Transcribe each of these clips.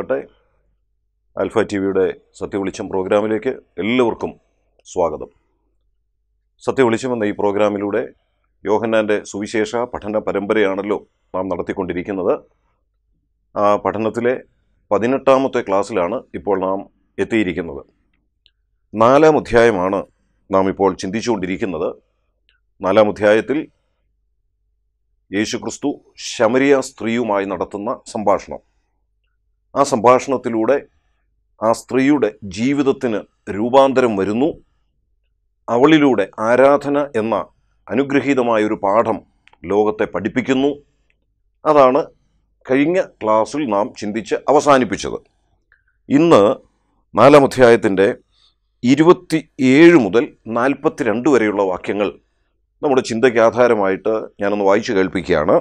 ഉണ്ടാകട്ടെ alpha T വിയുടെ സത്യവെളിച്ചം പ്രോഗ്രാമിലേക്ക് എല്ലാവർക്കും സ്വാഗതം സത്യവെളിച്ചം എന്ന ഈ പ്രോഗ്രാമിലൂടെ യോഹന്നാൻ്റെ സുവിശേഷ പഠന പരമ്പരയാണല്ലോ നാം നടത്തിക്കൊണ്ടിരിക്കുന്നത് ആ പഠനത്തിലെ പതിനെട്ടാമത്തെ ക്ലാസ്സിലാണ് ഇപ്പോൾ നാം എത്തിയിരിക്കുന്നത് നാലാം അധ്യായമാണ് നാം ഇപ്പോൾ ചിന്തിച്ചുകൊണ്ടിരിക്കുന്നത് നാലാം അധ്യായത്തിൽ യേശുക്രിസ്തു ശമരിയ സ്ത്രീയുമായി നടത്തുന്ന സംഭാഷണം ആ സംഭാഷണത്തിലൂടെ ആ സ്ത്രീയുടെ ജീവിതത്തിന് രൂപാന്തരം വരുന്നു അവളിലൂടെ ആരാധന എന്ന അനുഗ്രഹീതമായൊരു പാഠം ലോകത്തെ പഠിപ്പിക്കുന്നു അതാണ് കഴിഞ്ഞ ക്ലാസ്സിൽ നാം ചിന്തിച്ച് അവസാനിപ്പിച്ചത് ഇന്ന് നാലാം അധ്യായത്തിൻ്റെ ഇരുപത്തി ഏഴ് മുതൽ നാൽപ്പത്തിരണ്ട് വരെയുള്ള വാക്യങ്ങൾ നമ്മുടെ ചിന്തയ്ക്ക് ആധാരമായിട്ട് ഞാനൊന്ന് വായിച്ചു കേൾപ്പിക്കുകയാണ്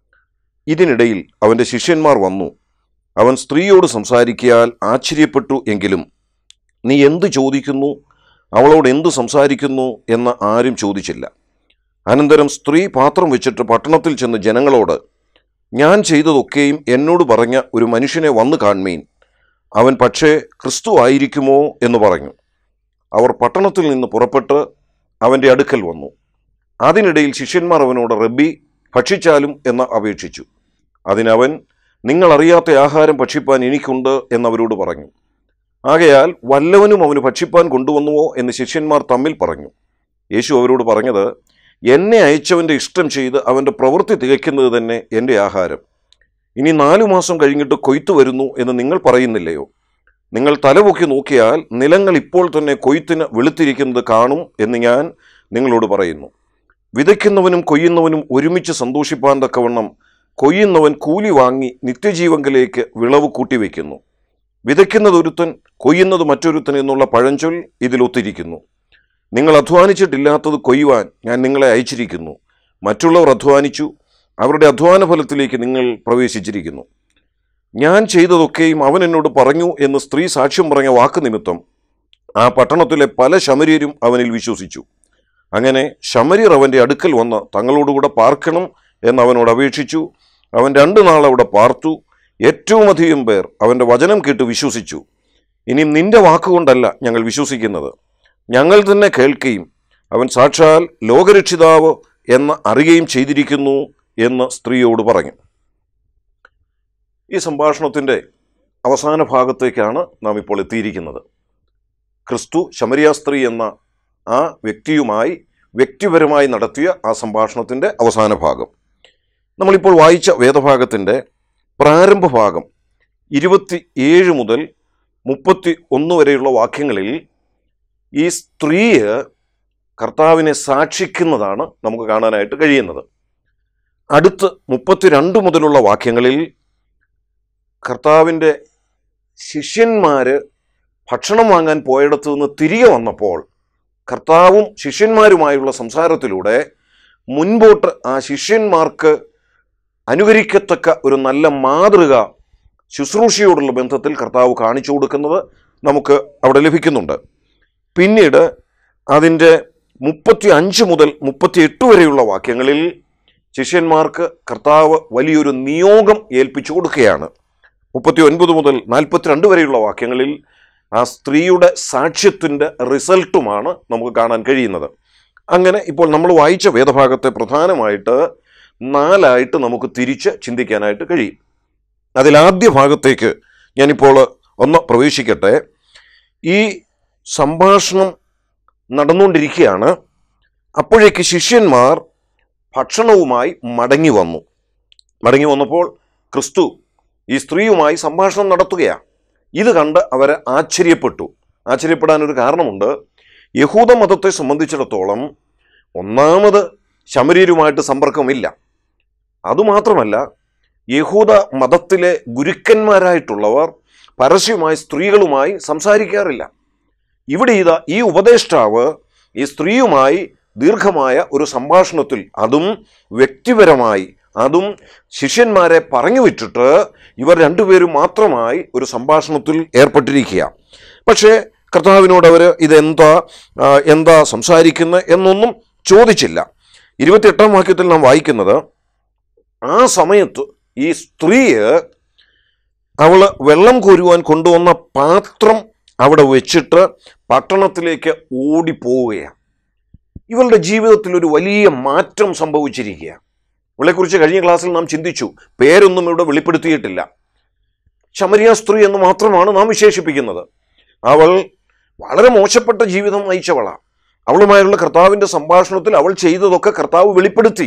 ഇതിനിടയിൽ അവൻ്റെ ശിഷ്യന്മാർ വന്നു അവൻ സ്ത്രീയോട് സംസാരിക്കിയാൽ ആശ്ചര്യപ്പെട്ടു എങ്കിലും നീ എന്ത് ചോദിക്കുന്നു അവളോട് എന്ത് സംസാരിക്കുന്നു എന്ന് ആരും ചോദിച്ചില്ല അനന്തരം സ്ത്രീ പാത്രം വെച്ചിട്ട് പട്ടണത്തിൽ ചെന്ന് ജനങ്ങളോട് ഞാൻ ചെയ്തതൊക്കെയും എന്നോട് പറഞ്ഞ ഒരു മനുഷ്യനെ വന്നു കാൺമീൻ അവൻ പക്ഷേ ക്രിസ്തു ആയിരിക്കുമോ എന്ന് പറഞ്ഞു അവർ പട്ടണത്തിൽ നിന്ന് പുറപ്പെട്ട് അവൻ്റെ അടുക്കൽ വന്നു അതിനിടയിൽ ശിഷ്യന്മാർ അവനോട് റബ്ബി ഭക്ഷിച്ചാലും എന്ന് അപേക്ഷിച്ചു അതിനവൻ നിങ്ങൾ അറിയാത്ത ആഹാരം ഭക്ഷിപ്പാൻ എനിക്കുണ്ട് എന്നവരോട് പറഞ്ഞു ആകയാൽ വല്ലവനും അവന് ഭക്ഷിപ്പാൻ കൊണ്ടുവന്നുവോ എന്ന് ശിഷ്യന്മാർ തമ്മിൽ പറഞ്ഞു യേശു അവരോട് പറഞ്ഞത് എന്നെ അയച്ചവൻ്റെ ഇഷ്ടം ചെയ്ത് അവൻ്റെ പ്രവൃത്തി തികയ്ക്കുന്നത് തന്നെ എൻ്റെ ആഹാരം ഇനി നാലു മാസം കഴിഞ്ഞിട്ട് കൊയ്ത്തു വരുന്നു എന്ന് നിങ്ങൾ പറയുന്നില്ലയോ നിങ്ങൾ തലപൊക്കി നോക്കിയാൽ നിലങ്ങൾ ഇപ്പോൾ തന്നെ കൊയ്ത്തിന് വെളുത്തിരിക്കുന്നത് കാണും എന്ന് ഞാൻ നിങ്ങളോട് പറയുന്നു വിതയ്ക്കുന്നവനും കൊയ്യുന്നവനും ഒരുമിച്ച് സന്തോഷിപ്പാൻ തക്കവണ്ണം കൊയ്യുന്നവൻ കൂലി വാങ്ങി നിത്യജീവങ്കിലേക്ക് വിളവ് കൂട്ടിവെക്കുന്നു വിതയ്ക്കുന്നത് ഒരുത്തൻ കൊയ്യുന്നത് മറ്റൊരുത്തൻ എന്നുള്ള പഴഞ്ചൊൽ ഇതിലൊത്തിരിക്കുന്നു നിങ്ങൾ അധ്വാനിച്ചിട്ടില്ലാത്തത് കൊയ്യുവാൻ ഞാൻ നിങ്ങളെ അയച്ചിരിക്കുന്നു മറ്റുള്ളവർ അധ്വാനിച്ചു അവരുടെ അധ്വാന ഫലത്തിലേക്ക് നിങ്ങൾ പ്രവേശിച്ചിരിക്കുന്നു ഞാൻ ചെയ്തതൊക്കെയും അവൻ എന്നോട് പറഞ്ഞു എന്ന് സ്ത്രീ സാക്ഷ്യം പറഞ്ഞ വാക്ക് നിമിത്തം ആ പട്ടണത്തിലെ പല ശമര്യരും അവനിൽ വിശ്വസിച്ചു അങ്ങനെ ശമര്യർ അവൻ്റെ അടുക്കൽ വന്ന് തങ്ങളോടുകൂടെ പാർക്കണം എന്ന് അവനോട് അപേക്ഷിച്ചു അവൻ രണ്ടു നാൾ അവിടെ പാർത്തു ഏറ്റവും അധികം പേർ അവൻ്റെ വചനം കേട്ട് വിശ്വസിച്ചു ഇനി നിന്റെ വാക്കുകൊണ്ടല്ല ഞങ്ങൾ വിശ്വസിക്കുന്നത് ഞങ്ങൾ തന്നെ കേൾക്കുകയും അവൻ സാക്ഷാൽ ലോകരക്ഷിതാവ് എന്ന് അറിയുകയും ചെയ്തിരിക്കുന്നു എന്ന് സ്ത്രീയോട് പറഞ്ഞു ഈ സംഭാഷണത്തിൻ്റെ അവസാന ഭാഗത്തേക്കാണ് നാം ഇപ്പോൾ എത്തിയിരിക്കുന്നത് ക്രിസ്തു ശമരിയ സ്ത്രീ എന്ന ആ വ്യക്തിയുമായി വ്യക്തിപരമായി നടത്തിയ ആ സംഭാഷണത്തിൻ്റെ അവസാന ഭാഗം നമ്മളിപ്പോൾ വായിച്ച വേദഭാഗത്തിൻ്റെ പ്രാരംഭ ഭാഗം ഇരുപത്തി ഏഴ് മുതൽ മുപ്പത്തി ഒന്ന് വരെയുള്ള വാക്യങ്ങളിൽ ഈ സ്ത്രീയെ കർത്താവിനെ സാക്ഷിക്കുന്നതാണ് നമുക്ക് കാണാനായിട്ട് കഴിയുന്നത് അടുത്ത് മുപ്പത്തിരണ്ട് മുതലുള്ള വാക്യങ്ങളിൽ കർത്താവിൻ്റെ ശിഷ്യന്മാർ ഭക്ഷണം വാങ്ങാൻ പോയിടത്തു നിന്ന് തിരികെ വന്നപ്പോൾ കർത്താവും ശിഷ്യന്മാരുമായുള്ള സംസാരത്തിലൂടെ മുൻപോട്ട് ആ ശിഷ്യന്മാർക്ക് അനുകരിക്കത്തക്ക ഒരു നല്ല മാതൃക ശുശ്രൂഷയോടുള്ള ബന്ധത്തിൽ കർത്താവ് കാണിച്ചു കൊടുക്കുന്നത് നമുക്ക് അവിടെ ലഭിക്കുന്നുണ്ട് പിന്നീട് അതിൻ്റെ മുപ്പത്തി അഞ്ച് മുതൽ മുപ്പത്തി എട്ട് വരെയുള്ള വാക്യങ്ങളിൽ ശിഷ്യന്മാർക്ക് കർത്താവ് വലിയൊരു നിയോഗം ഏൽപ്പിച്ചു കൊടുക്കുകയാണ് മുപ്പത്തി ഒൻപത് മുതൽ നാൽപ്പത്തിരണ്ട് വരെയുള്ള വാക്യങ്ങളിൽ ആ സ്ത്രീയുടെ സാക്ഷ്യത്തിൻ്റെ റിസൾട്ടുമാണ് നമുക്ക് കാണാൻ കഴിയുന്നത് അങ്ങനെ ഇപ്പോൾ നമ്മൾ വായിച്ച വേദഭാഗത്തെ പ്രധാനമായിട്ട് നാലായിട്ട് നമുക്ക് തിരിച്ച് ചിന്തിക്കാനായിട്ട് കഴിയും അതിലാദ്യ ഭാഗത്തേക്ക് ഞാനിപ്പോൾ ഒന്ന് പ്രവേശിക്കട്ടെ ഈ സംഭാഷണം നടന്നുകൊണ്ടിരിക്കുകയാണ് അപ്പോഴേക്ക് ശിഷ്യന്മാർ ഭക്ഷണവുമായി മടങ്ങി വന്നു മടങ്ങി വന്നപ്പോൾ ക്രിസ്തു ഈ സ്ത്രീയുമായി സംഭാഷണം നടത്തുകയാണ് ഇത് കണ്ട് അവർ ആശ്ചര്യപ്പെട്ടു ആശ്ചര്യപ്പെടാനൊരു കാരണമുണ്ട് യഹൂദ മതത്തെ സംബന്ധിച്ചിടത്തോളം ഒന്നാമത് ശമരീരുമായിട്ട് സമ്പർക്കമില്ല അതുമാത്രമല്ല യഹൂദ മതത്തിലെ ഗുരുക്കന്മാരായിട്ടുള്ളവർ പരസ്യമായി സ്ത്രീകളുമായി സംസാരിക്കാറില്ല ഇവിടെ ഇതാ ഈ ഉപദേഷ്ടാവ് ഈ സ്ത്രീയുമായി ദീർഘമായ ഒരു സംഭാഷണത്തിൽ അതും വ്യക്തിപരമായി അതും ശിഷ്യന്മാരെ പറഞ്ഞു വിട്ടിട്ട് ഇവർ രണ്ടുപേരും മാത്രമായി ഒരു സംഭാഷണത്തിൽ ഏർപ്പെട്ടിരിക്കുക പക്ഷേ കർത്താവിനോട് അവർ ഇതെന്താ ആ, എന്താ സംസാരിക്കുന്നത് എന്നൊന്നും ചോദിച്ചില്ല ഇരുപത്തിയെട്ടാം വാക്യത്തിൽ നാം വായിക്കുന്നത് ആ സമയത്ത് ഈ സ്ത്രീ അവൾ വെള്ളം കോരുവാൻ കൊണ്ടുവന്ന പാത്രം അവിടെ വെച്ചിട്ട് പട്ടണത്തിലേക്ക് ഓടിപ്പോവുകയാണ് ഇവളുടെ ജീവിതത്തിൽ ഒരു വലിയ മാറ്റം സംഭവിച്ചിരിക്കുക ഇവളെക്കുറിച്ച് കഴിഞ്ഞ ക്ലാസ്സിൽ നാം ചിന്തിച്ചു പേരൊന്നും ഇവിടെ വെളിപ്പെടുത്തിയിട്ടില്ല ശമരിയ സ്ത്രീ എന്ന് മാത്രമാണ് നാം വിശേഷിപ്പിക്കുന്നത് അവൾ വളരെ മോശപ്പെട്ട ജീവിതം നയിച്ചവളാണ് അവളുമായുള്ള കർത്താവിൻ്റെ സംഭാഷണത്തിൽ അവൾ ചെയ്തതൊക്കെ കർത്താവ് വെളിപ്പെടുത്തി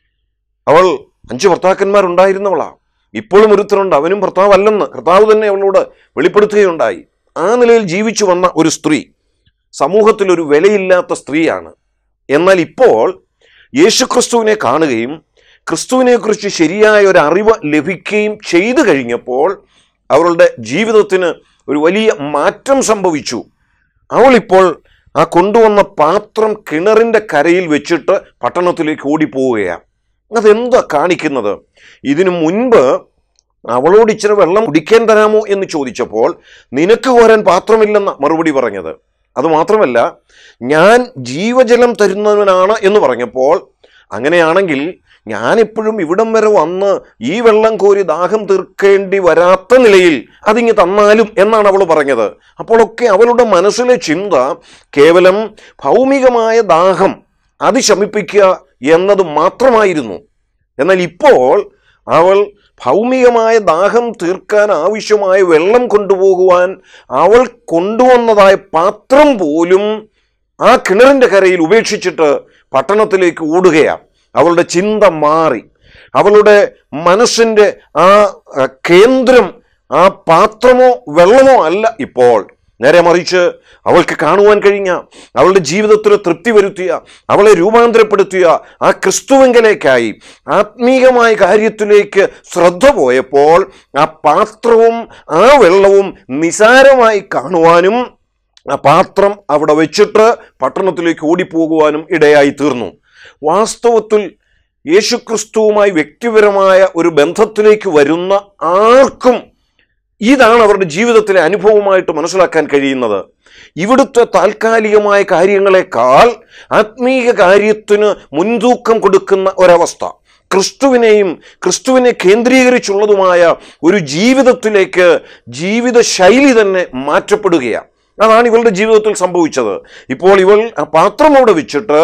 അവൾ അഞ്ച് ഭർത്താക്കന്മാരുണ്ടായിരുന്നവളാ ഇപ്പോഴും ഒരുത്തരുണ്ട് അവനും ഭർത്താവല്ലെന്ന് കർത്താവ് തന്നെ അവളോട് വെളിപ്പെടുത്തുകയുണ്ടായി ആ നിലയിൽ ജീവിച്ചു വന്ന ഒരു സ്ത്രീ സമൂഹത്തിൽ ഒരു വിലയില്ലാത്ത സ്ത്രീയാണ് എന്നാൽ ഇപ്പോൾ യേശുക്രിസ്തുവിനെ കാണുകയും ക്രിസ്തുവിനെക്കുറിച്ച് ശരിയായ ഒരു അറിവ് ലഭിക്കുകയും ചെയ്തു കഴിഞ്ഞപ്പോൾ അവളുടെ ജീവിതത്തിന് ഒരു വലിയ മാറ്റം സംഭവിച്ചു അവളിപ്പോൾ ആ കൊണ്ടുവന്ന പാത്രം കിണറിൻ്റെ കരയിൽ വെച്ചിട്ട് പട്ടണത്തിലേക്ക് ഓടിപ്പോവുകയാണ് അതെന്താ കാണിക്കുന്നത് ഇതിനു മുൻപ് അവളോട് ഇച്ചിരി വെള്ളം കുടിക്കാൻ തരാമോ എന്ന് ചോദിച്ചപ്പോൾ നിനക്ക് കോരാൻ പാത്രമില്ലെന്ന മറുപടി പറഞ്ഞത് അതുമാത്രമല്ല ഞാൻ ജീവജലം തരുന്നവനാണ് എന്ന് പറഞ്ഞപ്പോൾ അങ്ങനെയാണെങ്കിൽ ഞാനിപ്പോഴും ഇവിടം വരെ വന്ന് ഈ വെള്ളം കോരി ദാഹം തീർക്കേണ്ടി വരാത്ത നിലയിൽ അതിങ്ങ് തന്നാലും എന്നാണ് അവൾ പറഞ്ഞത് അപ്പോഴൊക്കെ അവളുടെ മനസ്സിലെ ചിന്ത കേവലം ഭൗമികമായ ദാഹം അത് ശമിപ്പിക്കുക എന്നത് മാത്രമായിരുന്നു എന്നാൽ ഇപ്പോൾ അവൾ ഭൗമികമായ ദാഹം തീർക്കാൻ ആവശ്യമായ വെള്ളം കൊണ്ടുപോകുവാൻ അവൾ കൊണ്ടുവന്നതായ പാത്രം പോലും ആ കിണറിൻ്റെ കരയിൽ ഉപേക്ഷിച്ചിട്ട് പട്ടണത്തിലേക്ക് ഓടുകയാണ് അവളുടെ ചിന്ത മാറി അവളുടെ മനസ്സിൻ്റെ ആ അഹ്, കേന്ദ്രം ആ പാത്രമോ വെള്ളമോ അല്ല ഇപ്പോൾ നേരെ മറിച്ച് അവൾക്ക് കാണുവാൻ കഴിഞ്ഞ അവളുടെ ജീവിതത്തിൽ തൃപ്തി വരുത്തിയ അവളെ രൂപാന്തരപ്പെടുത്തിയ ആ ക്രിസ്തുവെങ്കലേക്കായി ആത്മീകമായ കാര്യത്തിലേക്ക് ശ്രദ്ധ പോയപ്പോൾ ആ പാത്രവും ആ വെള്ളവും നിസാരമായി കാണുവാനും ആ പാത്രം അവിടെ വെച്ചിട്ട് പട്ടണത്തിലേക്ക് ഓടിപ്പോകുവാനും ഇടയായി തീർന്നു വാസ്തവത്തിൽ യേശുക്രിസ്തുവുമായി വ്യക്തിപരമായ ഒരു ബന്ധത്തിലേക്ക് വരുന്ന ആർക്കും ഇതാണ് അവരുടെ ജീവിതത്തിലെ അനുഭവമായിട്ട് മനസ്സിലാക്കാൻ കഴിയുന്നത് ഇവിടുത്തെ താൽക്കാലികമായ കാര്യങ്ങളെക്കാൾ ആത്മീയ കാര്യത്തിന് മുൻതൂക്കം കൊടുക്കുന്ന ഒരവസ്ഥ ക്രിസ്തുവിനെയും ക്രിസ്തുവിനെ കേന്ദ്രീകരിച്ചുള്ളതുമായ ഒരു ജീവിതത്തിലേക്ക് ജീവിത ശൈലി തന്നെ മാറ്റപ്പെടുകയാണ് അതാണ് ഇവളുടെ ജീവിതത്തിൽ സംഭവിച്ചത് ഇപ്പോൾ ഇവൾ ആ പാത്രം അവിടെ വെച്ചിട്ട്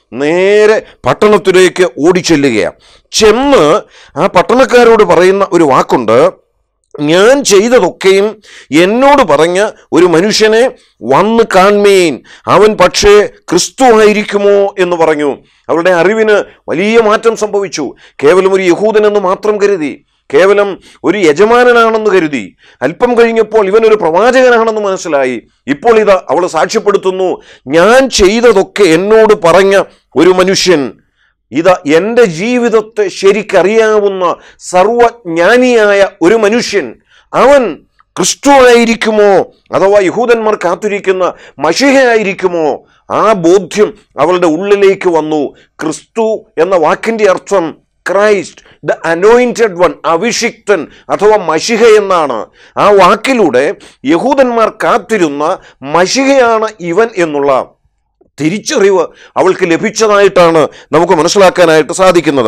നേരെ പട്ടണത്തിലേക്ക് ഓടിച്ചെല്ലുകയാണ് ചെന്ന് ആ പട്ടണക്കാരോട് പറയുന്ന ഒരു വാക്കുണ്ട് ഞാൻ ചെയ്തതൊക്കെയും എന്നോട് പറഞ്ഞ ഒരു മനുഷ്യനെ വന്ന് കാൺമേൻ അവൻ പക്ഷേ ക്രിസ്തു ആയിരിക്കുമോ എന്ന് പറഞ്ഞു അവരുടെ അറിവിന് വലിയ മാറ്റം സംഭവിച്ചു കേവലം ഒരു യഹൂദനെന്ന് മാത്രം കരുതി കേവലം ഒരു യജമാനനാണെന്ന് കരുതി അല്പം കഴിഞ്ഞപ്പോൾ ഇവനൊരു പ്രവാചകനാണെന്ന് മനസ്സിലായി ഇപ്പോൾ ഇതാ അവൾ സാക്ഷ്യപ്പെടുത്തുന്നു ഞാൻ ചെയ്തതൊക്കെ എന്നോട് പറഞ്ഞ ഒരു മനുഷ്യൻ ഇതാ എൻ്റെ ജീവിതത്തെ ശരിക്കറിയാവുന്ന സർവജ്ഞാനിയായ ഒരു മനുഷ്യൻ അവൻ ക്രിസ്തു ആയിരിക്കുമോ അഥവാ യഹൂദന്മാർ കാത്തിരിക്കുന്ന മഷിഹയായിരിക്കുമോ ആ ബോധ്യം അവളുടെ ഉള്ളിലേക്ക് വന്നു ക്രിസ്തു എന്ന വാക്കിൻ്റെ അർത്ഥം ക്രൈസ്റ്റ് ദ അനോയിൻറ്റഡ് വൺ അഭിഷിക്തൻ അഥവാ മഷിഹ എന്നാണ് ആ വാക്കിലൂടെ യഹൂദന്മാർ കാത്തിരുന്ന മഷിഹയാണ് ഇവൻ എന്നുള്ള തിരിച്ചറിവ് അവൾക്ക് ലഭിച്ചതായിട്ടാണ് നമുക്ക് മനസ്സിലാക്കാനായിട്ട് സാധിക്കുന്നത്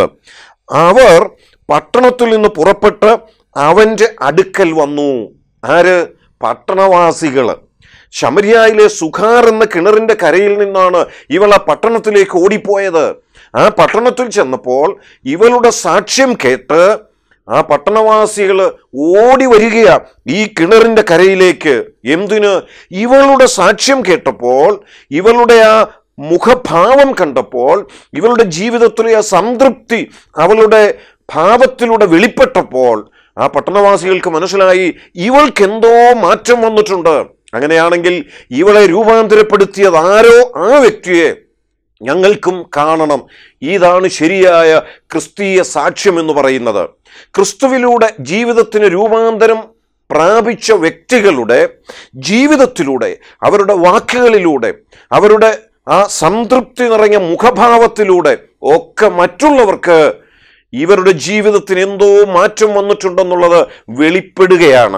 അവർ പട്ടണത്തിൽ നിന്ന് പുറപ്പെട്ട് അവൻ്റെ അടുക്കൽ വന്നു ആര് പട്ടണവാസികൾ ശമരിയായിലെ സുഖാർ എന്ന കിണറിന്റെ കരയിൽ നിന്നാണ് ഇവൾ ആ പട്ടണത്തിലേക്ക് ഓടിപ്പോയത് ആ പട്ടണത്തിൽ ചെന്നപ്പോൾ ഇവളുടെ സാക്ഷ്യം കേട്ട് ആ പട്ടണവാസികൾ ഓടി വരികയാ ഈ കിണറിന്റെ കരയിലേക്ക് എന്തിന് ഇവളുടെ സാക്ഷ്യം കേട്ടപ്പോൾ ഇവളുടെ ആ മുഖഭാവം കണ്ടപ്പോൾ ഇവളുടെ ജീവിതത്തിലെ ആ സംതൃപ്തി അവളുടെ ഭാവത്തിലൂടെ വെളിപ്പെട്ടപ്പോൾ ആ പട്ടണവാസികൾക്ക് മനസ്സിലായി ഇവൾക്ക് എന്തോ മാറ്റം വന്നിട്ടുണ്ട് അങ്ങനെയാണെങ്കിൽ ഇവളെ രൂപാന്തരപ്പെടുത്തിയത് ആരോ ആ വ്യക്തിയെ ഞങ്ങൾക്കും കാണണം ഇതാണ് ശരിയായ ക്രിസ്തീയ സാക്ഷ്യം എന്ന് പറയുന്നത് ക്രിസ്തുവിലൂടെ ജീവിതത്തിന് രൂപാന്തരം പ്രാപിച്ച വ്യക്തികളുടെ ജീവിതത്തിലൂടെ അവരുടെ വാക്കുകളിലൂടെ അവരുടെ ആ സംതൃപ്തി നിറഞ്ഞ മുഖഭാവത്തിലൂടെ ഒക്കെ മറ്റുള്ളവർക്ക് ഇവരുടെ ജീവിതത്തിന് എന്തോ മാറ്റം വന്നിട്ടുണ്ടെന്നുള്ളത് വെളിപ്പെടുകയാണ്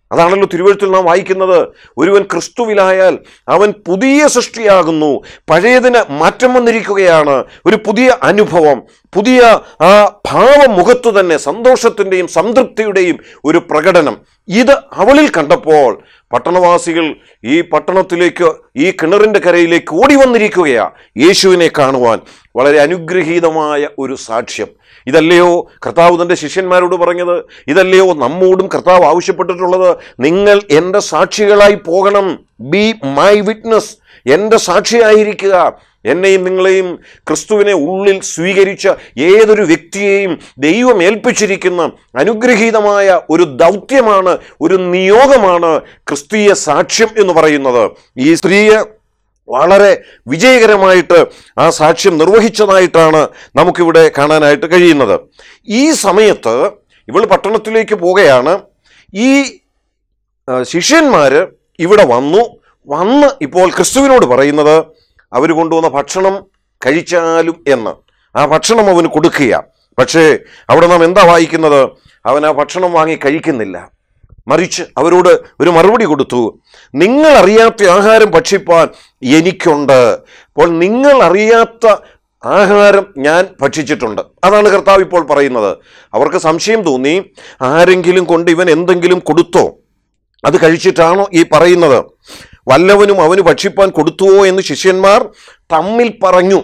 അതാണല്ലോ തിരുവഴുത്തിൽ നാം വായിക്കുന്നത് ഒരുവൻ ക്രിസ്തുവിലായാൽ അവൻ പുതിയ സൃഷ്ടിയാകുന്നു പഴയതിന് മാറ്റം വന്നിരിക്കുകയാണ് ഒരു പുതിയ അനുഭവം പുതിയ ആ ഭാവമുഖത്തു തന്നെ സന്തോഷത്തിൻ്റെയും സംതൃപ്തിയുടെയും ഒരു പ്രകടനം ഇത് അവളിൽ കണ്ടപ്പോൾ പട്ടണവാസികൾ ഈ പട്ടണത്തിലേക്ക് ഈ കിണറിൻ്റെ കരയിലേക്ക് ഓടി വന്നിരിക്കുകയാ യേശുവിനെ കാണുവാൻ വളരെ അനുഗ്രഹീതമായ ഒരു സാക്ഷ്യം ഇതല്ലയോ കർത്താവ് തൻ്റെ ശിഷ്യന്മാരോട് പറഞ്ഞത് ഇതല്ലയോ നമ്മോടും കർത്താവ് ആവശ്യപ്പെട്ടിട്ടുള്ളത് നിങ്ങൾ എൻ്റെ സാക്ഷികളായി പോകണം ബി മൈ വിറ്റ്നസ് എൻ്റെ സാക്ഷിയായിരിക്കുക എന്നെയും നിങ്ങളെയും ക്രിസ്തുവിനെ ഉള്ളിൽ സ്വീകരിച്ച ഏതൊരു വ്യക്തിയെയും ദൈവം ഏൽപ്പിച്ചിരിക്കുന്ന അനുഗ്രഹീതമായ ഒരു ദൗത്യമാണ് ഒരു നിയോഗമാണ് ക്രിസ്തീയ സാക്ഷ്യം എന്ന് പറയുന്നത് ഈ സ്ത്രീയെ വളരെ വിജയകരമായിട്ട് ആ സാക്ഷ്യം നിർവഹിച്ചതായിട്ടാണ് നമുക്കിവിടെ കാണാനായിട്ട് കഴിയുന്നത് ഈ സമയത്ത് ഇവൾ പട്ടണത്തിലേക്ക് പോവുകയാണ് ഈ ആ, ശിഷ്യന്മാര് ഇവിടെ വന്നു വന്ന് ഇപ്പോൾ ക്രിസ്തുവിനോട് പറയുന്നത് അവർ കൊണ്ടുവന്ന ഭക്ഷണം കഴിച്ചാലും എന്ന് ആ ഭക്ഷണം അവന് കൊടുക്കുക പക്ഷേ അവിടെ നാം എന്താ വായിക്കുന്നത് അവൻ ആ ഭക്ഷണം വാങ്ങി കഴിക്കുന്നില്ല മറിച്ച് അവരോട് ഒരു മറുപടി കൊടുത്തു നിങ്ങൾ അറിയാത്ത ആഹാരം ഭക്ഷിപ്പാൻ എനിക്കുണ്ട് അപ്പോൾ നിങ്ങൾ അറിയാത്ത ആഹാരം ഞാൻ ഭക്ഷിച്ചിട്ടുണ്ട് അതാണ് കർത്താവ് ഇപ്പോൾ പറയുന്നത് അവർക്ക് സംശയം തോന്നി ആരെങ്കിലും കൊണ്ട് ഇവൻ എന്തെങ്കിലും കൊടുത്തോ അത് കഴിച്ചിട്ടാണോ ഈ പറയുന്നത് വല്ലവനും അവന് ഭക്ഷിപ്പാൻ കൊടുത്തുവോ എന്ന് ശിഷ്യന്മാർ തമ്മിൽ പറഞ്ഞു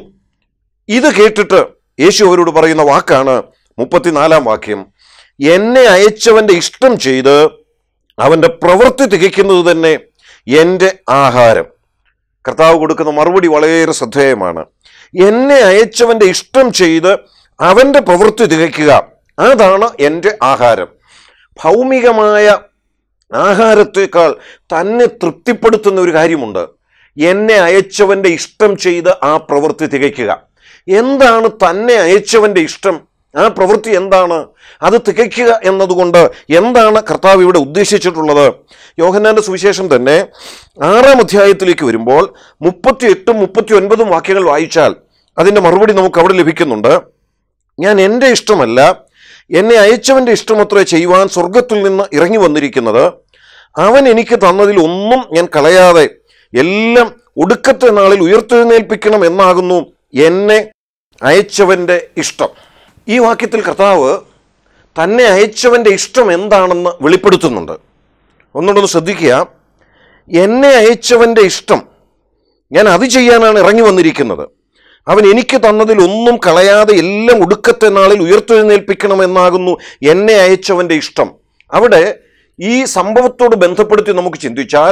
ഇത് കേട്ടിട്ട് യേശു അവരോട് പറയുന്ന വാക്കാണ് മുപ്പത്തിനാലാം വാക്യം എന്നെ അയച്ചവന്റെ ഇഷ്ടം ചെയ്ത് അവന്റെ പ്രവൃത്തി തികയ്ക്കുന്നത് തന്നെ എൻ്റെ ആഹാരം കർത്താവ് കൊടുക്കുന്ന മറുപടി വളരെ ശ്രദ്ധേയമാണ് എന്നെ അയച്ചവന്റെ ഇഷ്ടം ചെയ്ത് അവന്റെ പ്രവൃത്തി തികയ്ക്കുക അതാണ് എൻ്റെ ആഹാരം ഭൗമികമായ ആഹാരത്തേക്കാൾ തന്നെ തൃപ്തിപ്പെടുത്തുന്ന ഒരു കാര്യമുണ്ട് എന്നെ അയച്ചവന്റെ ഇഷ്ടം ചെയ്ത് ആ പ്രവൃത്തി തികയ്ക്കുക എന്താണ് തന്നെ അയച്ചവന്റെ ഇഷ്ടം ആ പ്രവൃത്തി എന്താണ് അത് തികയ്ക്കുക എന്നതുകൊണ്ട് എന്താണ് കർത്താവ് ഇവിടെ ഉദ്ദേശിച്ചിട്ടുള്ളത് യോഹന്നാന്റെ സുവിശേഷം തന്നെ ആറാം അധ്യായത്തിലേക്ക് വരുമ്പോൾ മുപ്പത്തി എട്ടും മുപ്പത്തി ഒൻപതും വാക്യങ്ങൾ വായിച്ചാൽ അതിൻ്റെ മറുപടി നമുക്ക് അവിടെ ലഭിക്കുന്നുണ്ട് ഞാൻ എൻ്റെ ഇഷ്ടമല്ല എന്നെ അയച്ചവൻ്റെ ഇഷ്ടമത്രേ ചെയ്യുവാൻ സ്വർഗത്തിൽ നിന്ന് ഇറങ്ങി വന്നിരിക്കുന്നത് അവൻ എനിക്ക് തന്നതിൽ ഒന്നും ഞാൻ കളയാതെ എല്ലാം ഒടുക്കത്തെ നാളിൽ ഉയർത്തെഴുന്നേൽപ്പിക്കണം എന്നാകുന്നു എന്നെ അയച്ചവൻ്റെ ഇഷ്ടം ഈ വാക്യത്തിൽ കർത്താവ് തന്നെ അയച്ചവൻ്റെ ഇഷ്ടം എന്താണെന്ന് വെളിപ്പെടുത്തുന്നുണ്ട് ഒന്നുകൊണ്ടൊന്ന് ശ്രദ്ധിക്കുക എന്നെ അയച്ചവൻ്റെ ഇഷ്ടം ഞാൻ അത് ചെയ്യാനാണ് ഇറങ്ങി വന്നിരിക്കുന്നത് അവൻ എനിക്ക് തന്നതിൽ ഒന്നും കളയാതെ എല്ലാം ഒടുക്കത്തെ നാളിൽ ഉയർത്തെഴുന്നേൽപ്പിക്കണമെന്നാകുന്നു എന്നെ അയച്ചവൻ്റെ ഇഷ്ടം അവിടെ ഈ സംഭവത്തോട് ബന്ധപ്പെടുത്തി നമുക്ക് ചിന്തിച്ചാൽ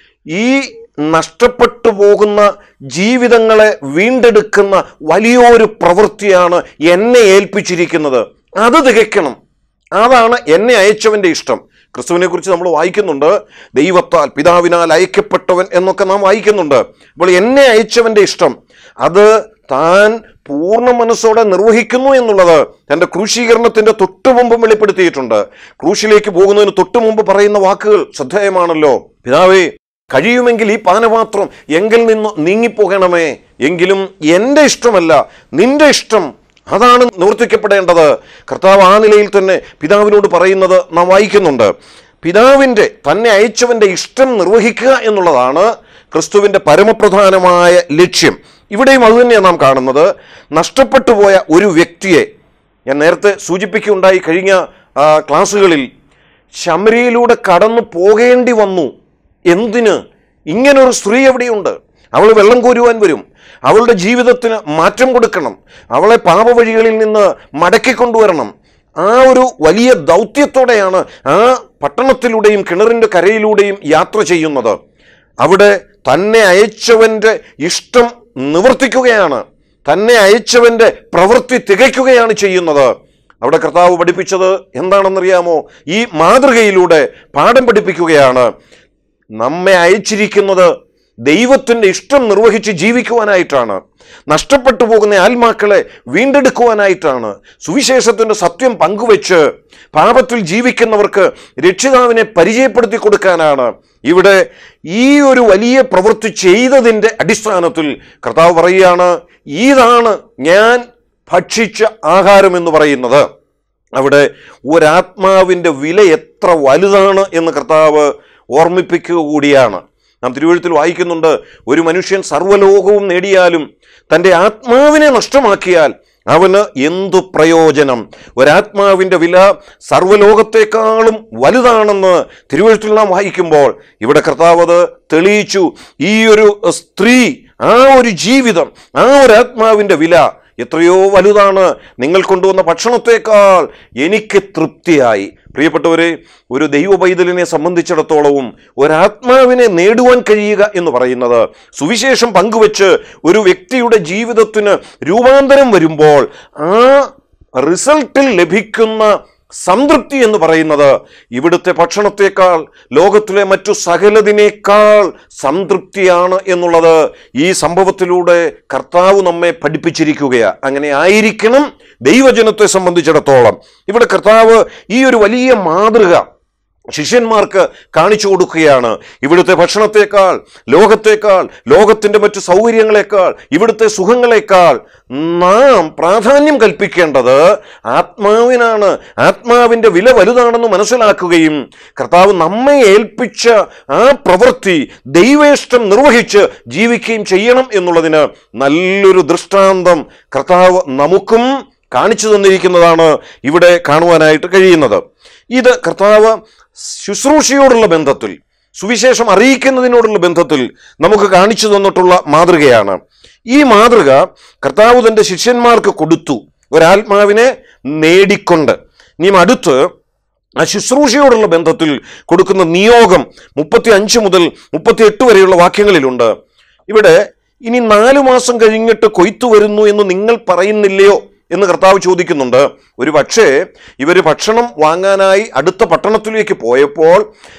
ഈ നഷ്ടപ്പെട്ടു പോകുന്ന ജീവിതങ്ങളെ വീണ്ടെടുക്കുന്ന വലിയൊരു പ്രവൃത്തിയാണ് എന്നെ ഏൽപ്പിച്ചിരിക്കുന്നത് അത് തികയ്ക്കണം അതാണ് എന്നെ അയച്ചവൻ്റെ ഇഷ്ടം ക്രിസ്തുവിനെ കുറിച്ച് നമ്മൾ വായിക്കുന്നുണ്ട് ദൈവത്താൽ പിതാവിനാൽ അയക്കപ്പെട്ടവൻ എന്നൊക്കെ നാം വായിക്കുന്നുണ്ട് അപ്പോൾ എന്നെ അയച്ചവൻ്റെ ഇഷ്ടം അത് താൻ പൂർണ്ണ മനസ്സോടെ നിർവഹിക്കുന്നു എന്നുള്ളത് തൻ്റെ ക്രൂശീകരണത്തിൻ്റെ തൊട്ടു മുമ്പും വെളിപ്പെടുത്തിയിട്ടുണ്ട് ക്രൂശിലേക്ക് പോകുന്നതിന് തൊട്ടു മുമ്പ് പറയുന്ന വാക്കുകൾ ശ്രദ്ധേയമാണല്ലോ പിതാവേ കഴിയുമെങ്കിൽ ഈ പാനപാത്രം എങ്കിൽ നിന്ന് നീങ്ങിപ്പോകണമേ എങ്കിലും എൻ്റെ ഇഷ്ടമല്ല നിന്റെ ഇഷ്ടം അതാണ് നിവർത്തിക്കപ്പെടേണ്ടത് കർത്താവ് ആ നിലയിൽ തന്നെ പിതാവിനോട് പറയുന്നത് നാം വായിക്കുന്നുണ്ട് പിതാവിൻ്റെ തന്നെ അയച്ചവൻ്റെ ഇഷ്ടം നിർവഹിക്കുക എന്നുള്ളതാണ് ക്രിസ്തുവിൻ്റെ പരമപ്രധാനമായ ലക്ഷ്യം ഇവിടെയും അതുതന്നെയാണ് നാം കാണുന്നത് നഷ്ടപ്പെട്ടു പോയ ഒരു വ്യക്തിയെ ഞാൻ നേരത്തെ സൂചിപ്പിക്കുകയുണ്ടായി കഴിഞ്ഞ ആ, ക്ലാസ്സുകളിൽ ശമരിയിലൂടെ കടന്നു പോകേണ്ടി വന്നു എന്തിന് ഇങ്ങനൊരു സ്ത്രീ എവിടെയുണ്ട് അവൾ വെള്ളം കോരുവാൻ വരും അവളുടെ ജീവിതത്തിന് മാറ്റം കൊടുക്കണം അവളെ പാപവഴികളിൽ നിന്ന് മടക്കിക്കൊണ്ടുവരണം ആ ഒരു വലിയ ദൗത്യത്തോടെയാണ് ആ പട്ടണത്തിലൂടെയും കിണറിൻ്റെ കരയിലൂടെയും യാത്ര ചെയ്യുന്നത് അവിടെ തന്നെ അയച്ചവൻ്റെ ഇഷ്ടം നിവർത്തിക്കുകയാണ് തന്നെ അയച്ചവൻ്റെ പ്രവൃത്തി തികയ്ക്കുകയാണ് ചെയ്യുന്നത് അവിടെ കർത്താവ് പഠിപ്പിച്ചത് എന്താണെന്നറിയാമോ ഈ മാതൃകയിലൂടെ പാഠം പഠിപ്പിക്കുകയാണ് നമ്മെ അയച്ചിരിക്കുന്നത് ദൈവത്തിൻ്റെ ഇഷ്ടം നിർവഹിച്ച് ജീവിക്കുവാനായിട്ടാണ് നഷ്ടപ്പെട്ടു പോകുന്ന ആത്മാക്കളെ വീണ്ടെടുക്കുവാനായിട്ടാണ് സുവിശേഷത്തിൻ്റെ സത്യം പങ്കുവെച്ച് പാപത്തിൽ ജീവിക്കുന്നവർക്ക് രക്ഷിതാവിനെ പരിചയപ്പെടുത്തി കൊടുക്കാനാണ് ഇവിടെ ഈ ഒരു വലിയ പ്രവൃത്തി ചെയ്തതിൻ്റെ അടിസ്ഥാനത്തിൽ കർത്താവ് പറയുകയാണ് ഇതാണ് ഞാൻ ഭക്ഷിച്ച ആഹാരം എന്ന് പറയുന്നത് അവിടെ ഒരാത്മാവിൻ്റെ വില എത്ര വലുതാണ് എന്ന് കർത്താവ് ഓർമ്മിപ്പിക്കുക കൂടിയാണ് നാം തിരുവഴുത്തിൽ വായിക്കുന്നുണ്ട് ഒരു മനുഷ്യൻ സർവ്വലോകവും നേടിയാലും തൻ്റെ ആത്മാവിനെ നഷ്ടമാക്കിയാൽ അവന് എന്തു പ്രയോജനം ഒരാത്മാവിൻ്റെ വില സർവ്വലോകത്തെക്കാളും വലുതാണെന്ന് തിരുവഴുത്തിൽ നാം വായിക്കുമ്പോൾ ഇവിടെ കർത്താവ് അത് തെളിയിച്ചു ഈ ഒരു സ്ത്രീ ആ ഒരു ജീവിതം ആ ഒരു ആത്മാവിൻ്റെ വില എത്രയോ വലുതാണ് നിങ്ങൾ കൊണ്ടുവന്ന ഭക്ഷണത്തേക്കാൾ എനിക്ക് തൃപ്തിയായി പ്രിയപ്പെട്ടവരെ ഒരു ദൈവ പൈതലിനെ സംബന്ധിച്ചിടത്തോളവും ഒരാത്മാവിനെ നേടുവാൻ കഴിയുക എന്ന് പറയുന്നത് സുവിശേഷം പങ്കുവെച്ച് ഒരു വ്യക്തിയുടെ ജീവിതത്തിന് രൂപാന്തരം വരുമ്പോൾ ആ റിസൾട്ടിൽ ലഭിക്കുന്ന സംതൃപ്തി എന്ന് പറയുന്നത് ഇവിടുത്തെ ഭക്ഷണത്തേക്കാൾ ലോകത്തിലെ മറ്റു സകലതിനേക്കാൾ സംതൃപ്തിയാണ് എന്നുള്ളത് ഈ സംഭവത്തിലൂടെ കർത്താവ് നമ്മെ പഠിപ്പിച്ചിരിക്കുകയാണ് അങ്ങനെ ആയിരിക്കണം ദൈവജനത്തെ സംബന്ധിച്ചിടത്തോളം ഇവിടെ കർത്താവ് ഈ ഒരു വലിയ മാതൃക ശിഷ്യന്മാർക്ക് കാണിച്ചു കൊടുക്കുകയാണ് ഇവിടുത്തെ ഭക്ഷണത്തെക്കാൾ ലോകത്തേക്കാൾ ലോകത്തിൻ്റെ മറ്റു സൗകര്യങ്ങളെക്കാൾ ഇവിടുത്തെ സുഖങ്ങളെക്കാൾ നാം പ്രാധാന്യം കൽപ്പിക്കേണ്ടത് ആത്മാവിനാണ് ആത്മാവിൻ്റെ വില വലുതാണെന്ന് മനസ്സിലാക്കുകയും കർത്താവ് നമ്മെ ഏൽപ്പിച്ച ആ പ്രവൃത്തി ദൈവേഷ്ടം നിർവഹിച്ച് ജീവിക്കുകയും ചെയ്യണം എന്നുള്ളതിന് നല്ലൊരു ദൃഷ്ടാന്തം കർത്താവ് നമുക്കും കാണിച്ചു തന്നിരിക്കുന്നതാണ് ഇവിടെ കാണുവാനായിട്ട് കഴിയുന്നത് ഇത് കർത്താവ് ശുശ്രൂഷയോടുള്ള ബന്ധത്തിൽ സുവിശേഷം അറിയിക്കുന്നതിനോടുള്ള ബന്ധത്തിൽ നമുക്ക് കാണിച്ചു തന്നിട്ടുള്ള മാതൃകയാണ് ഈ മാതൃക കർത്താവ് തൻ്റെ ശിഷ്യന്മാർക്ക് കൊടുത്തു ഒരാത്മാവിനെ നേടിക്കൊണ്ട് ഇനിയും അടുത്ത് ആ ശുശ്രൂഷയോടുള്ള ബന്ധത്തിൽ കൊടുക്കുന്ന നിയോഗം മുപ്പത്തി അഞ്ച് മുതൽ മുപ്പത്തി എട്ട് വരെയുള്ള വാക്യങ്ങളിലുണ്ട് ഇവിടെ ഇനി നാലു മാസം കഴിഞ്ഞിട്ട് കൊയ്ത്തു വരുന്നു എന്ന് നിങ്ങൾ പറയുന്നില്ലയോ എന്ന് കർത്താവ് ചോദിക്കുന്നുണ്ട് ഒരു പക്ഷേ ഇവർ ഭക്ഷണം വാങ്ങാനായി അടുത്ത പട്ടണത്തിലേക്ക് പോയപ്പോൾ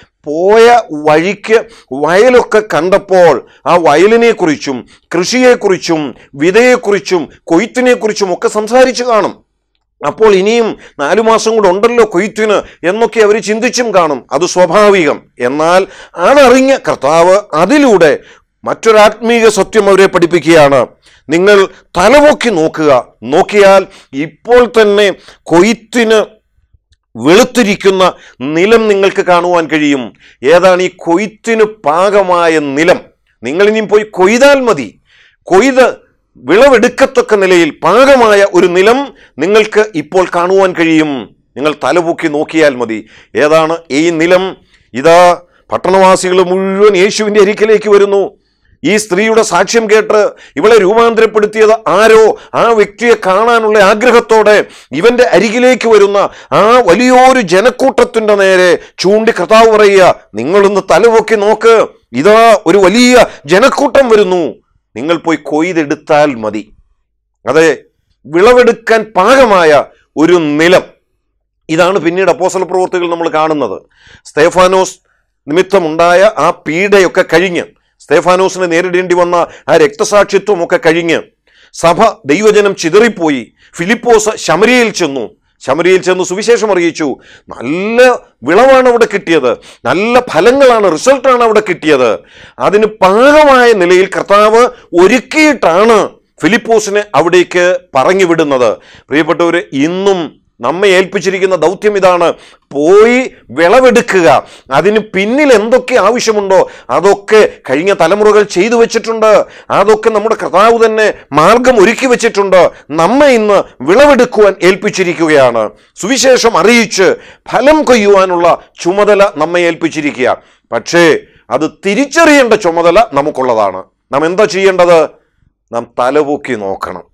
പോയ വഴിക്ക് വയലൊക്കെ കണ്ടപ്പോൾ ആ വയലിനെക്കുറിച്ചും കൃഷിയെക്കുറിച്ചും വിതയെക്കുറിച്ചും കൊയ്ത്തിനെക്കുറിച്ചും ഒക്കെ സംസാരിച്ചു കാണും അപ്പോൾ ഇനിയും നാലു മാസം കൂടെ ഉണ്ടല്ലോ കൊയ്ത്തിന് എന്നൊക്കെ അവർ ചിന്തിച്ചും കാണും അത് സ്വാഭാവികം എന്നാൽ അതറിഞ്ഞ കർത്താവ് അതിലൂടെ മറ്റൊരാത്മീക സത്യം അവരെ പഠിപ്പിക്കുകയാണ് നിങ്ങൾ തലപൊക്കി നോക്കുക നോക്കിയാൽ ഇപ്പോൾ തന്നെ കൊയ്ത്തിന് വെളുത്തിരിക്കുന്ന നിലം നിങ്ങൾക്ക് കാണുവാൻ കഴിയും ഏതാണ് ഈ കൊയ്ത്തിന് പാകമായ നിലം നിങ്ങൾ ഇനിയും പോയി കൊയ്താൽ മതി കൊയ്ത് വിളവെടുക്കത്തക്ക നിലയിൽ പാകമായ ഒരു നിലം നിങ്ങൾക്ക് ഇപ്പോൾ കാണുവാൻ കഴിയും നിങ്ങൾ തലപൊക്കി നോക്കിയാൽ മതി ഏതാണ് ഈ നിലം ഇതാ പട്ടണവാസികൾ മുഴുവൻ യേശുവിൻ്റെ അരിക്കിലേക്ക് വരുന്നു ഈ സ്ത്രീയുടെ സാക്ഷ്യം കേട്ട് ഇവളെ രൂപാന്തരപ്പെടുത്തിയത് ആരോ ആ വ്യക്തിയെ കാണാനുള്ള ആഗ്രഹത്തോടെ ഇവന്റെ അരികിലേക്ക് വരുന്ന ആ വലിയൊരു ജനക്കൂട്ടത്തിന്റെ നേരെ ചൂണ്ടി കർത്താവ് പറയുക നിങ്ങളൊന്ന് തലപൊക്കി നോക്ക് ഇതാ ഒരു വലിയ ജനക്കൂട്ടം വരുന്നു നിങ്ങൾ പോയി കൊയ്തെടുത്താൽ മതി അതെ വിളവെടുക്കാൻ പാകമായ ഒരു നിലം ഇതാണ് പിന്നീട് അപ്പോസല പ്രവർത്തികൾ നമ്മൾ കാണുന്നത് സ്തേഫാനോസ് നിമിത്തമുണ്ടായ ആ പീഡയൊക്കെ കഴിഞ്ഞ് സ്തേഫാനോസിനെ നേരിടേണ്ടി വന്ന ആ രക്തസാക്ഷിത്വം ഒക്കെ കഴിഞ്ഞ് സഭ ദൈവജനം ചിതറിപ്പോയി ഫിലിപ്പോസ് ശമരിയയിൽ ചെന്നു ശമരിയിൽ ചെന്ന് സുവിശേഷം അറിയിച്ചു നല്ല വിളവാണ് അവിടെ കിട്ടിയത് നല്ല ഫലങ്ങളാണ് റിസൾട്ടാണ് അവിടെ കിട്ടിയത് അതിന് പാകമായ നിലയിൽ കർത്താവ് ഒരുക്കിയിട്ടാണ് ഫിലിപ്പോസിനെ അവിടേക്ക് പറഞ്ഞു വിടുന്നത് പ്രിയപ്പെട്ടവര് ഇന്നും നമ്മെ ഏൽപ്പിച്ചിരിക്കുന്ന ദൗത്യം ഇതാണ് പോയി വിളവെടുക്കുക അതിന് പിന്നിൽ എന്തൊക്കെ ആവശ്യമുണ്ടോ അതൊക്കെ കഴിഞ്ഞ തലമുറകൾ ചെയ്തു വെച്ചിട്ടുണ്ട് അതൊക്കെ നമ്മുടെ കർത്താവ് തന്നെ മാർഗം ഒരുക്കി വെച്ചിട്ടുണ്ട് നമ്മെ ഇന്ന് വിളവെടുക്കുവാൻ ഏൽപ്പിച്ചിരിക്കുകയാണ് സുവിശേഷം അറിയിച്ച് ഫലം കൊയ്യുവാനുള്ള ചുമതല നമ്മെ ഏൽപ്പിച്ചിരിക്കുക പക്ഷേ അത് തിരിച്ചറിയേണ്ട ചുമതല നമുക്കുള്ളതാണ് നാം എന്താ ചെയ്യേണ്ടത് നാം തലപൊക്കി നോക്കണം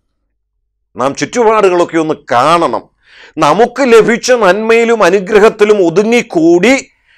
നാം ചുറ്റുപാടുകളൊക്കെ ഒന്ന് കാണണം നമുക്ക് ലഭിച്ച നന്മയിലും അനുഗ്രഹത്തിലും ഒതുങ്ങിക്കൂടി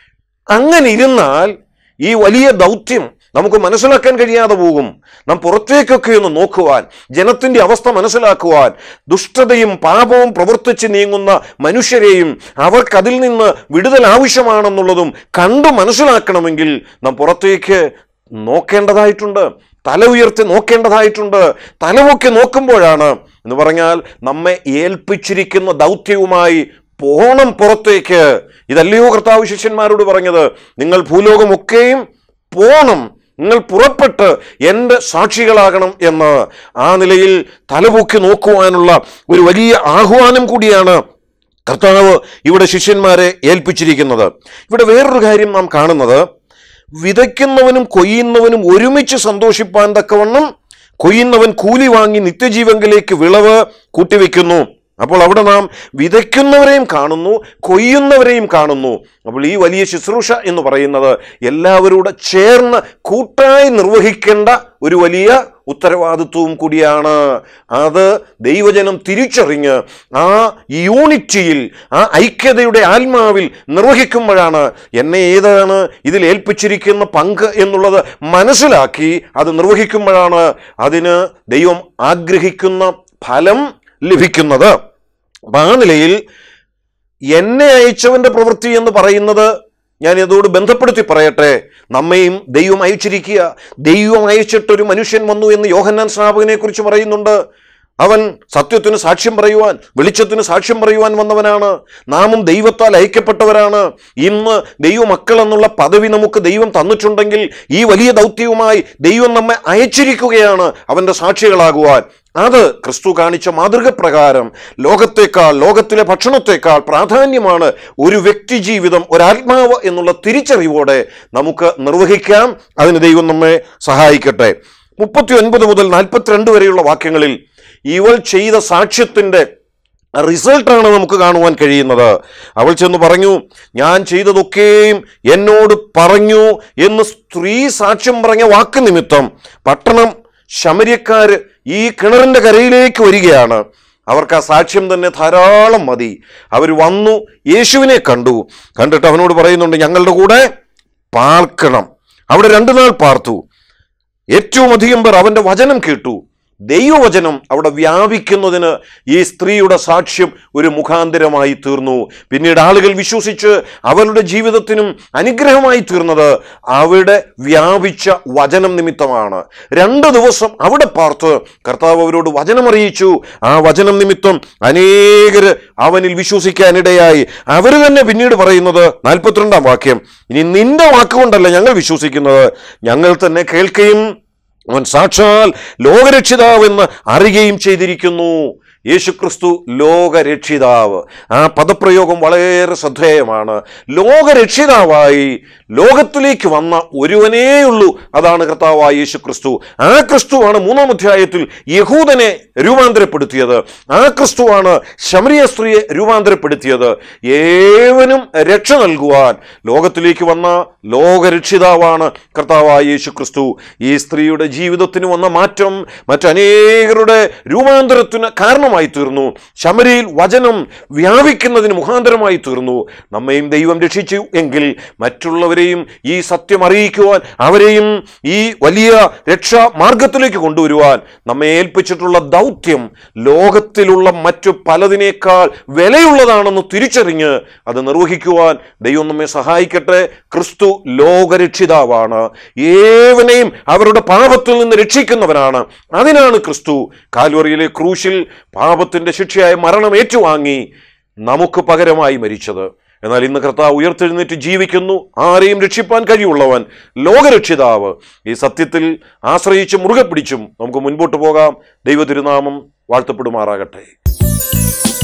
അങ്ങനെ ഇരുന്നാൽ ഈ വലിയ ദൗത്യം നമുക്ക് മനസ്സിലാക്കാൻ കഴിയാതെ പോകും നാം പുറത്തേക്കൊക്കെ ഒന്ന് നോക്കുവാൻ ജനത്തിന്റെ അവസ്ഥ മനസ്സിലാക്കുവാൻ ദുഷ്ടതയും പാപവും പ്രവർത്തിച്ച് നീങ്ങുന്ന മനുഷ്യരെയും അവർക്കതിൽ നിന്ന് വിടുതൽ ആവശ്യമാണെന്നുള്ളതും കണ്ടു മനസ്സിലാക്കണമെങ്കിൽ നാം പുറത്തേക്ക് നോക്കേണ്ടതായിട്ടുണ്ട് തല ഉയർത്തി നോക്കേണ്ടതായിട്ടുണ്ട് തലമൊക്കെ നോക്കുമ്പോഴാണ് എന്ന് പറഞ്ഞാൽ നമ്മെ ഏൽപ്പിച്ചിരിക്കുന്ന ദൗത്യവുമായി പോണം പുറത്തേക്ക് ഇതല്ലയോ കർത്താവ് ശിഷ്യന്മാരോട് പറഞ്ഞത് നിങ്ങൾ ഭൂലോകമൊക്കെയും പോണം നിങ്ങൾ പുറപ്പെട്ട് എൻ്റെ സാക്ഷികളാകണം എന്ന് ആ നിലയിൽ തലപൊക്കി നോക്കുവാനുള്ള ഒരു വലിയ ആഹ്വാനം കൂടിയാണ് കർത്താവ് ഇവിടെ ശിഷ്യന്മാരെ ഏൽപ്പിച്ചിരിക്കുന്നത് ഇവിടെ വേറൊരു കാര്യം നാം കാണുന്നത് വിതയ്ക്കുന്നവനും കൊയ്യുന്നവനും ഒരുമിച്ച് സന്തോഷിപ്പാൻ തക്കവണ്ണം കൊയ്യുന്നവൻ കൂലി വാങ്ങി നിത്യജീവങ്കിലേക്ക് വിളവ് കൂട്ടിവെക്കുന്നു അപ്പോൾ അവിടെ നാം വിതയ്ക്കുന്നവരെയും കാണുന്നു കൊയ്യുന്നവരെയും കാണുന്നു അപ്പോൾ ഈ വലിയ ശുശ്രൂഷ എന്ന് പറയുന്നത് എല്ലാവരോട് ചേർന്ന് കൂട്ടായി നിർവഹിക്കേണ്ട ഒരു വലിയ ഉത്തരവാദിത്വവും കൂടിയാണ് അത് ദൈവജനം തിരിച്ചറിഞ്ഞ് ആ യൂണിറ്റിയിൽ ആ ഐക്യതയുടെ ആത്മാവിൽ നിർവഹിക്കുമ്പോഴാണ് എന്നെ ഏതാണ് ഇതിൽ ഏൽപ്പിച്ചിരിക്കുന്ന പങ്ക് എന്നുള്ളത് മനസ്സിലാക്കി അത് നിർവഹിക്കുമ്പോഴാണ് അതിന് ദൈവം ആഗ്രഹിക്കുന്ന ഫലം ലഭിക്കുന്നത് അപ്പം ആ നിലയിൽ എന്നെ അയച്ചവന്റെ പ്രവൃത്തി എന്ന് പറയുന്നത് ഞാൻ ഇതോട് ബന്ധപ്പെടുത്തി പറയട്ടെ നമ്മയും ദൈവം അയച്ചിരിക്കുക ദൈവം അയച്ചിട്ടൊരു മനുഷ്യൻ വന്നു എന്ന് യോഹന്നാൻ സ്നാപകനെ കുറിച്ച് പറയുന്നുണ്ട് അവൻ സത്യത്തിന് സാക്ഷ്യം പറയുവാൻ വെളിച്ചത്തിന് സാക്ഷ്യം പറയുവാൻ വന്നവനാണ് നാമും ദൈവത്താൽ അയക്കപ്പെട്ടവരാണ് ഇന്ന് ദൈവമക്കൾ എന്നുള്ള പദവി നമുക്ക് ദൈവം തന്നിട്ടുണ്ടെങ്കിൽ ഈ വലിയ ദൗത്യവുമായി ദൈവം നമ്മെ അയച്ചിരിക്കുകയാണ് അവൻ്റെ സാക്ഷികളാകുവാൻ അത് ക്രിസ്തു കാണിച്ച മാതൃക പ്രകാരം ലോകത്തേക്കാൾ ലോകത്തിലെ ഭക്ഷണത്തേക്കാൾ പ്രാധാന്യമാണ് ഒരു വ്യക്തി ജീവിതം ഒരാത്മാവ് എന്നുള്ള തിരിച്ചറിവോടെ നമുക്ക് നിർവഹിക്കാം അതിന് ദൈവം നമ്മെ സഹായിക്കട്ടെ മുപ്പത്തി ഒൻപത് മുതൽ നാൽപ്പത്തിരണ്ട് വരെയുള്ള വാക്യങ്ങളിൽ ഇവൾ ചെയ്ത സാക്ഷ്യത്തിൻ്റെ റിസൾട്ടാണ് നമുക്ക് കാണുവാൻ കഴിയുന്നത് അവൾ ചെന്ന് പറഞ്ഞു ഞാൻ ചെയ്തതൊക്കെയും എന്നോട് പറഞ്ഞു എന്ന് സ്ത്രീ സാക്ഷ്യം പറഞ്ഞ വാക്ക് നിമിത്തം പട്ടണം ശമര്യക്കാര് ഈ കിണറിന്റെ കരയിലേക്ക് വരികയാണ് അവർക്ക് ആ സാക്ഷ്യം തന്നെ ധാരാളം മതി അവർ വന്നു യേശുവിനെ കണ്ടു കണ്ടിട്ട് അവനോട് പറയുന്നുണ്ട് ഞങ്ങളുടെ കൂടെ പാർക്കണം അവിടെ രണ്ടു നാൾ പാർത്തു ഏറ്റവും അധികം പേർ അവന്റെ വചനം കേട്ടു ദൈവവചനം അവിടെ വ്യാപിക്കുന്നതിന് ഈ സ്ത്രീയുടെ സാക്ഷ്യം ഒരു മുഖാന്തരമായി തീർന്നു പിന്നീട് ആളുകൾ വിശ്വസിച്ച് അവരുടെ ജീവിതത്തിനും അനുഗ്രഹമായി തീർന്നത് അവിടെ വ്യാപിച്ച വചനം നിമിത്തമാണ് രണ്ട് ദിവസം അവിടെ പാർത്ത് കർത്താവ് അവരോട് വചനം അറിയിച്ചു ആ വചനം നിമിത്തം അനേകര് അവനിൽ വിശ്വസിക്കാനിടയായി അവർ തന്നെ പിന്നീട് പറയുന്നത് നാൽപ്പത്തിരണ്ടാം വാക്യം ഇനി നിന്റെ വാക്കുകൊണ്ടല്ല ഞങ്ങൾ വിശ്വസിക്കുന്നത് ഞങ്ങൾ തന്നെ കേൾക്കുകയും അവൻ സാക്ഷാൽ ലോകരക്ഷിതാവെന്ന് അറിയുകയും ചെയ്തിരിക്കുന്നു യേശുക്രിസ്തു ലോകരക്ഷിതാവ് ആ പദപ്രയോഗം വളരെ ശ്രദ്ധേയമാണ് ലോകരക്ഷിതാവായി ലോകത്തിലേക്ക് വന്ന ഒരുവനേയുള്ളൂ അതാണ് കർത്താവായ യേശുക്രിസ്തു ആ ക്രിസ്തുവാണ് മൂന്നാം അധ്യായത്തിൽ യഹൂദനെ രൂപാന്തരപ്പെടുത്തിയത് ആ ക്രിസ്തുവാണ് ശമരിയ സ്ത്രീയെ രൂപാന്തരപ്പെടുത്തിയത് ഏവനും രക്ഷ നൽകുവാൻ ലോകത്തിലേക്ക് വന്ന ലോകരക്ഷിതാവാണ് കർത്താവായ യേശു ക്രിസ്തു ഈ സ്ത്രീയുടെ ജീവിതത്തിന് വന്ന മാറ്റം മറ്റനേകരുടെ രൂപാന്തരത്തിന് കാരണമായി തീർന്നു ശമരിയിൽ വചനം വ്യാപിക്കുന്നതിന് മുഖാന്തരമായി തീർന്നു നമ്മയും ദൈവം രക്ഷിച്ചു എങ്കിൽ മറ്റുള്ളവരെയും ഈ സത്യം അറിയിക്കുവാൻ അവരെയും ഈ വലിയ രക്ഷാ മാർഗത്തിലേക്ക് കൊണ്ടുവരുവാൻ നമ്മെ ഏൽപ്പിച്ചിട്ടുള്ള ദൗത്യം ലോകത്തിലുള്ള മറ്റു പലതിനേക്കാൾ വിലയുള്ളതാണെന്ന് തിരിച്ചറിഞ്ഞ് അത് നിർവഹിക്കുവാൻ ദൈവം നമ്മെ സഹായിക്കട്ടെ ക്രിസ്തു ലോകരക്ഷിതാവാണ് ഏവനെയും അവരുടെ പാപത്തിൽ നിന്ന് രക്ഷിക്കുന്നവനാണ് അതിനാണ് ക്രിസ്തു കാൽവറിയിലെ ക്രൂശിൽ പാപത്തിന്റെ ശിക്ഷയായ മരണം ഏറ്റുവാങ്ങി നമുക്ക് പകരമായി മരിച്ചത് എന്നാൽ ഇന്ന് കർത്താവ് ഉയർത്തെഴുന്നേറ്റ് ജീവിക്കുന്നു ആരെയും രക്ഷിപ്പാൻ കഴിവുള്ളവൻ ലോകരക്ഷിതാവ് ഈ സത്യത്തിൽ ആശ്രയിച്ച് മുറുകെ പിടിച്ചും നമുക്ക് മുൻപോട്ട് പോകാം ദൈവ തിരുനാമം വാഴ്ത്തപ്പെടുമാറാകട്ടെ